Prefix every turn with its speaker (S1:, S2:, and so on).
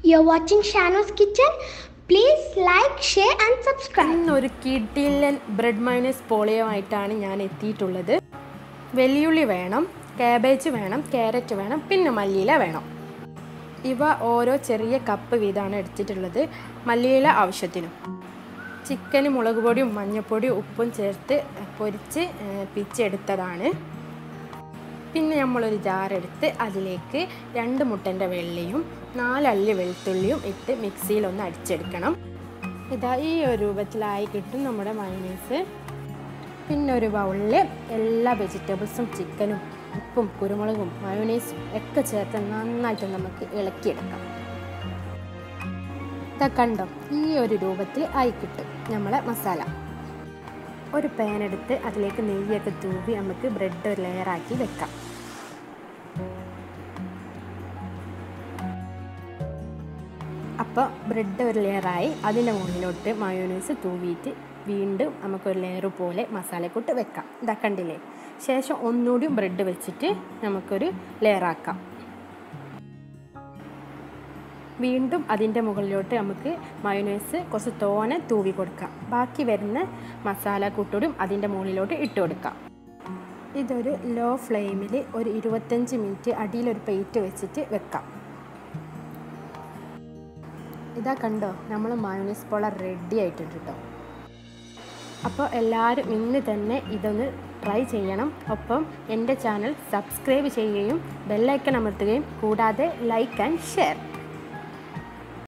S1: You're watching Shano's Kitchen. Please like, share, and subscribe.
S2: ഇന്നൊരു കിഡിലൻ bread minus polio ആയിട്ടാണ് ഞാൻ എത്തിയിട്ടുള്ളത് വെല്ലുള്ളി വേണം കാബേജ് വേണം ക്യാരറ്റ് വേണം പിന്നെ മല്ലിയില വേണം ഇവ ഓരോ ചെറിയ കപ്പ് വീതമാണ് എടുത്തിട്ടുള്ളത് മല്ലിയില ആവശ്യത്തിനും ചിക്കന് മുളക് പൊടിയും മഞ്ഞൾപ്പൊടിയും ഉപ്പും ചേർത്ത് പൊരിച്ച് ഏഹ്, പിച്ചെടുത്തതാണ് പിന്നെ നമ്മളൊരു ജാറെടുത്ത് അതിലേക്ക് രണ്ട് മുട്ടൻ്റെ വെള്ളയും നാലല്ലി വെളുത്തുള്ളിയും ഇട്ട് മിക്സിയിൽ ഒന്ന് അടിച്ചെടുക്കണം ഇതാ ഈ ഒരു രൂപത്തിലായി കിട്ടും നമ്മുടെ മയോണൈസ് പിന്നെ ഒരു ബൗളിൽ എല്ലാ വെജിറ്റബിൾസും ചിക്കനും ഉപ്പും കുരുമുളകും മയോണൈസും ഒക്കെ ചേർത്ത് നന്നായിട്ട് നമുക്ക് ഇളക്കിയെടുക്കാം ഇതാ കണ്ടോ ഈ ഒരു രൂപത്തിൽ ആയി കിട്ടും നമ്മളെ മസാല ഒരു പാൻ എടുത്ത് അതിലേക്ക് നെയ്യൊക്കെ തൂവി നമുക്ക് ബ്രെഡ് ഒരു ലെയറാക്കി വെക്കാം അപ്പോൾ ബ്രെഡ് ഒരു ലെയറായി അതിൻ്റെ മുകളിലോട്ട് മയോനൈസ് തൂവിയിട്ട് വീണ്ടും നമുക്കൊരു ലെയർ പോലെ മസാലക്കൂട്ട് വെക്കാം ഇതാ കണ്ടില്ലേ ശേഷം ഒന്നുകൂടി ബ്രെഡ് വെച്ചിട്ട് നമുക്കൊരു ലെയറാക്കാം വീണ്ടും അതിൻ്റെ മുകളിലോട്ട് നമുക്ക് മയോനൈസ് കുറച്ച് തോനെ തൂവി കൊടുക്കാം ബാക്കി വരുന്ന മസാല കൂട്ടോടും അതിൻ്റെ മുകളിലോട്ട് ഇട്ട് കൊടുക്കാം ഇതൊരു ലോ ഫ്ലെയിമിൽ ഒരു ഇരുപത്തഞ്ച് മിനിറ്റ് അടിയിലൊരു പ്ലേറ്റ് വെച്ചിട്ട് വെക്കാം ഇതാ കണ്ടോ നമ്മൾ മയോനൈസ് പോള റെഡി ആയിട്ടുണ്ട് കേട്ടോ അപ്പോൾ എല്ലാവരും ഇന്ന് തന്നെ ഇതൊന്ന് ട്രൈ ചെയ്യണം ഒപ്പം എൻ്റെ ചാനൽ സബ്സ്ക്രൈബ് ചെയ്യുകയും ബെല്ലൈക്കൺ അമർത്തുകയും കൂടാതെ ലൈക്ക് ആൻഡ് ഷെയർ